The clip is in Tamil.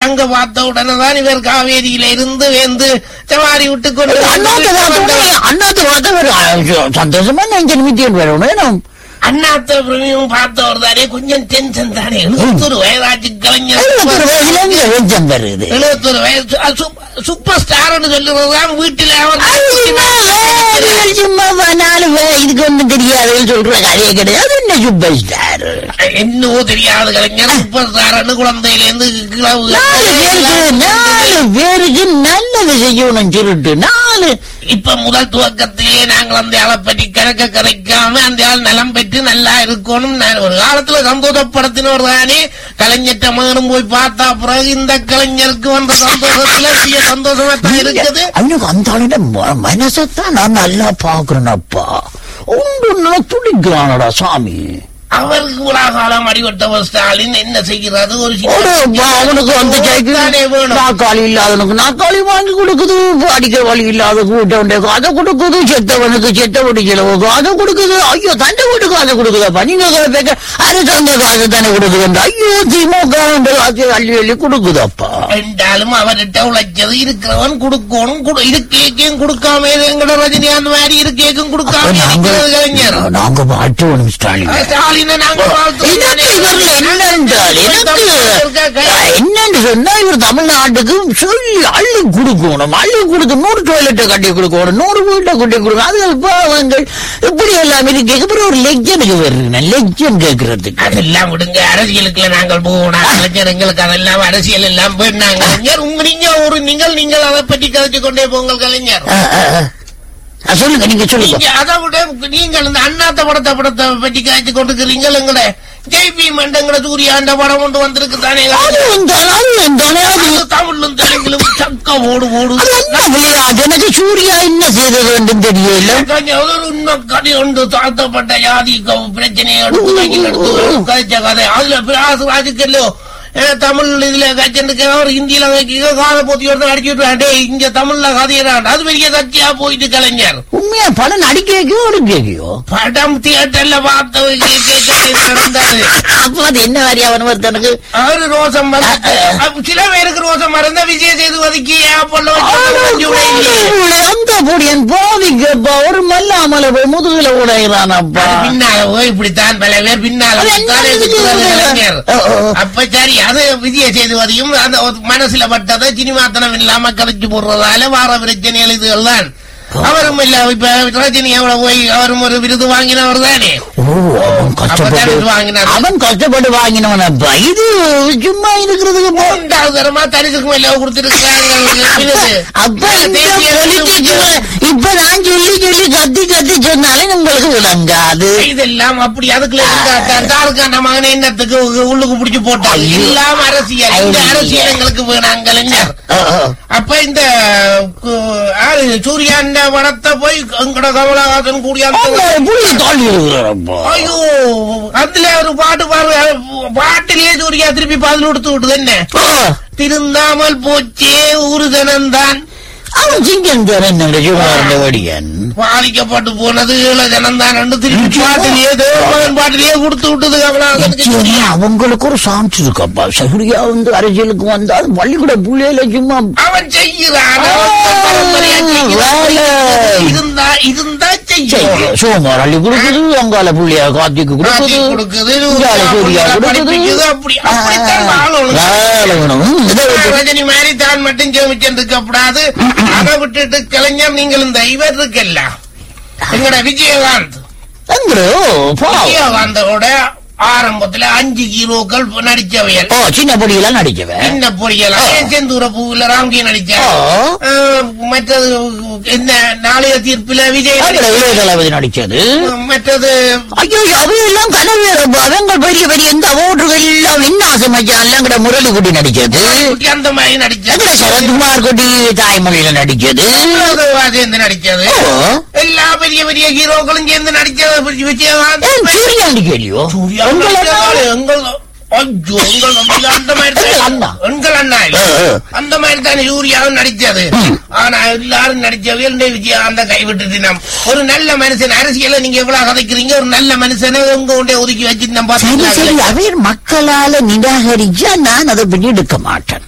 அங்க பார்த்த உடனே தான் இவர் காவேரியில இருந்து வேந்து சவாரி விட்டு கொண்டு அண்ணாத்த வந்து வார்த்தை அண்ணாத்த வார்த்தை வேறு சந்தோஷமா நெஞ்சு நிமித்தியம் வேணும் அண்ணாத்த பிரமியும் பார்த்தவர் தானே கொஞ்சம் டென்ஷன் தானே எழுபத்தொரு வயதாச்சு கலைஞர் எழுபத்தொரு வயசுல இங்க வெளிச்சம் வருது எழுபத்தொரு வயசு அ, சுப்- சூப்பர் ஸ்டார்னு சொல்லுறதுதான் வீட்டுல அவர் சும்மா நாலு பேர் இதுக்கு ஒண்ணும் தெரியாது சொல்ற கதையே கிடையாது என்ன சூப்பர் ஸ்டார் என்னவோ தெரியாத கலைஞர் சூப்பர் ஸ்டார்னு குழந்தையில இருந்து கிளவு நாலு பேருக்கு நாலு பேருக்கு நல்லது செய்யணும் சொல்லிட்டு நாலு இப்ப முதல் துவக்கத்திலே நாங்கள் அந்த ஆளை பற்றி கணக்க கதைக்காம அந்த ஆள் நலம் பெற்று நல்லா இருக்கணும் நான் ஒரு காலத்துல சந்தோஷப்படுத்தினவர் தானே கலைஞர்ட்ட மகனும் போய் பார்த்தா பிறகு இந்த கலைஞருக்கு வந்த சந்தோஷத்துல பெரிய சந்தோஷமா தான் இருக்குது அவனுக்கு அந்த ஆளுட மனசத்தான் நான் நல்லா பாக்குறேனப்பா ஒன்று துடிக்கிறானடா சாமி அவருக்கு உலகாலம் அடிபட்டவர் ஸ்டாலின் என்ன செய்கிறது ஒரு சின்ன ஒரு ப- அவனுக்கு அந்த தானே சைக்கிள் வேணும் நாக்காளி இல்லாதவனுக்கு நாக்காளி வாங்கி கொடுக்குது அடிக்க வழி இல்லாத கூட்டம் அதை கொடுக்குது செத்தவனுக்கு செத்தவடி செலவுக்கு அதை கொடுக்குது ஐயோ தண்டை வீட்டுக்கு அதை கொடுக்குதப்பா நீங்க கேட்க அரசாங்க காசு தானே கொடுக்குது ஐயோ திமுக இந்த காசு அள்ளி அள்ளி கொடுக்குதப்பா என்றாலும் அவர்கிட்ட உழைச்சது இருக்கிறவன் கொடுக்கணும் கொடு- இருக்கேக்கும் கொடுக்காம எங்கட ரஜினி அந்த மாதிரி இருக்கேக்கும் கொடுக்காம நாங்க இருக்கிறது கலைஞர் நாங்க வாழ்த்துவோம் ஸ்டாலின் ஸ்டாலினை நாங்க வாழ்த்துவோம் எனக்கு இவர்ல என்னென்றால் எனக்கு என்னன்னு சொன்னா இவர் தமிழ்நாட்டுக்கு சொல்லி அள்ளி கொடுக்கணும் அள்ளி கொடுக்க நூறு டாய்லெட்டை கட்டி கொடுக்கணும் நூறு வீட்டை கட்டி கொடுக்கணும் அது பாவங்கள் இப்படி எல்லாம் இருக்கு அப்புறம் ஒரு லெஜனுக்கு வருங்க லெஜன் கேட்கறதுக்கு அதெல்லாம் விடுங்க அரசியலுக்குள்ள நாங்கள் போகணும் கலைஞர் எங்களுக்கு அதெல்லாம் அரசியல் எல்லாம் போயிட்டாங்க கலைஞர் உங்க நீங்க ஒரு நீங்கள் நீங்கள் அதை பற்றி கதைச்சு கொண்டே போங்கள் கலைஞர் ஆ, ஆ, ஆ. ஆ, சொல்லுங்க நீங்க சொல்லுங்க நீங்க அதை விட நீங்கள் இந்த அண்ணாத்த படத்தை படத்தை பற்றி கதைச்சு கொண்டிருக்கிறீங்க எங்கட ஜெய்பி மண்டங்கட சூரியாண்ட படம் கொண்டு வந்திருக்கு தானே அது வந்தால் அது வந்தாலே அது அது தமிழும் தெலுங்கிலும் சக்க ஓடு ஓடு அது என்ன விளையாட்டு எனக்கு சூர்யா என்ன செய்தது என்று தெரியல கொஞ்சம் ஒரு இன்னும் கதை உண்டு தாழ்த்தப்பட்ட ஜாதி க- பிரச்சனையை எடுத்து கையில் எடுத்து கதைச்ச கதை அதுல பிராசு ராஜுக்கல்லோ தமிழ் இதுல கச்சனுக்கு அவர் ஹிந்தியில வைக்க காதை போத்தி ஒருத்தன் அடிச்சு விட்டுறான் டேய் இங்க தமிழ்ல கதையிறான் அது பெரிய கட்சியா போயிட்டு கலைஞர் உண்மையா படம் நடிக்க வைக்கோ ஒரு கேக்கியோ படம் தியேட்டர்ல பார்த்த கே- கே- கே- நடந்தாரு அப்ப அது என்ன மாதிரி அவன் ஒருத்தனுக்கு அவரு ரோசம் வந்து அப்ப சில பேருக்கு ரோசம் மறந்த விஜய் சேதுபதிக்கு ஏப்பல்ல வச்சு அந்த பொடியன் பாவிக்கப்பா ஒரு மல்லாமல போய் முதுகுல உடைகிறானப்பா அது பின்னால போய் இப்படித்தான் பல பேர் பின்னால அது என்ன தானே இதுக்கு? சுத்துறது கலைஞர். ஓ, ஓ, ஓ. அப்ப சரி அது விஜய சேதுபதியும் அந்த ஒரு மனசுல பட்டதை சினிமாத்தனம் இல்லாம கதைச்சு போடுறதால வார பிரச்சனைகள் இதுகள் தான் அவரும் இல்ல இப்ப ரஜினி எவ்வளவு போய் அவரும் ஒரு விருது வாங்கினவர் தானே ஓ அவன் அப்பதான் கஷ்டப்பட்டு இது வாங்கினாரு. அவன் கஷ்டப்பட்டு வாங்கினவனப்பா இது சும்மா இருக்கிறதுக்கு போ- மூன்றாவது தரமா தரிசுக்கு மேல கொடுத்திருக்காங்க விருது. அப்ப இந்த தேசிய politics விருது. இப்ப நான் சொல்லி சொல்லி கத்தி கத்தி சொன்னாலும் உங்களுக்கு விளங்காது இதெல்லாம் அப்படி அதுக்குள்ள இருக்காட்டான் தாருக்கான மகனை என்னத்துக்கு உள்ளுக்கு புடிச்சு போட்டான் ஐயோ. எல்லாம் அரசியல் இந்த ஐயோ. அரசியல் எங்களுக்கு வேணாம் கலைஞர் ஓ, ஓ. அப்ப இந்த கு- யாரு சூர்யாண்ட படத்தை போய் எங்கட கமலஹாசன் கூடிய அவன் புள்ளி தாண்டி இருக்கிறப்பா ஐயோ அதுல ஒரு பாட்டு பாரு பாட்டிலேயே சூர்யா திருப்பி பதில் கொடுத்து விட்டுது என்ன ஓ, திருந்தாமல் போச்சே ஊரு ஜனம்தான் அவன் சிங்கம் தர என்னோட சிவகாரண்ட வடியன் பாதிக்கப்பட்டு போனது ஈழ ஜனம்தான் என்று திருப்பி பாட்டிலேயே தேவமகன் பாட்டிலேயே கொடுத்து விட்டது கமலஹாசனுக்கு நிச்சயமா சூர்யா. அவங்களுக்கு ஒரு சான்ஸ் இருக்கப்பா சூர்யா வந்து அரசியலுக்கு வந்தால் பள்ளிக்கூட புள்ளையில சும்மா அவன் செய்கிறான் ஆ, அவன் பரம்பரையா செய்கிறான். வேலை. இருந்தா இருந்தா செய்யும் செய்ய சோமார் அள்ளி கொடுக்குது அங்கால புள்ளியா கார்த்திக்கு காட்டி கொடுக்குது கொடுக்குது இங்கால சூர்யா படிப்பிக்குது, கொடுக்குது அப்படி அப்படித்தான் வாழணும் வேலை வேணும் இதை விட்டு ரஜினி மாதிரி தான் மட்டும் ஜெமிச்சன் இருக்கக்கூடாது அதை விட்டுட்டு கலைஞர் நீங்கள் இந்த இவர் இருக்கல்ல எங்கட விஜயகாந்த் எங்கடோ பாவம் விஜயகாந்தோட ஆரம்பத்துல அஞ்சு ஹீரோக்கள் நடிச்சவையல் ஓ சின்ன பொடியெல்லாம் நடிச்சவன் சின்ன பொடியெல்லாம் செந்தூர பூவில ராம்கி நடிச்சார் ஓ. அஹ், மற்றது என்ன நாளைய தீர்ப்புல விஜய் அங்கட இளைய தளபதி நடிச்சது மற்றது ஐயோ அவையெல்லாம் கனவேறப்பா அவங்க பெரிய பெரிய இந்த ஓட்டுகள் எல்லாம் என்ன ஆசைமச்சான் எங்கட முரளி குட்டி நடிச்சது குட்டி அந்த மாதிரி நடிச்சது எங்கட சரத்குமார் குட்டி தாய்மொழியில நடிச்சது ராகவா சேர்ந்து நடிச்சது ஓ. எல்லா பெரிய பெரிய ஹீரோக்களும் சேர்ந்து நடிச்சது விஜயகாந்த் ஏன் சூர்யா நடிக்கலையோ சூர்யா உங்களை நடிச்சதாலே எங்கள் ஐயோ எங்கள் நம்பிக்கை அந்த மாதிரி தான். எங்கள் அண்ணா. எங்கள் அண்ணா இல்ல. ஆ, ஆ. அந்த மாதிரி தான் சூர்யாவும் நடிச்சது ஆனா எல்லாரும் நடிச்சவே இந்த விஜயகாந்த கைவிட்டுட்டு நம் ஒரு நல்ல மனுஷன் அரசியல நீங்க எவ்வளவு கதைக்கிறீங்க ஒரு நல்ல மனுஷனை உங்க கொண்டே ஒதுக்கி வச்சுட்டு நம்ம சரி சரி பார்த்தீங்களா? அவர் மக்களால நிராகரிச்சா நான் அதை பற்றி எடுக்க மாட்டேன்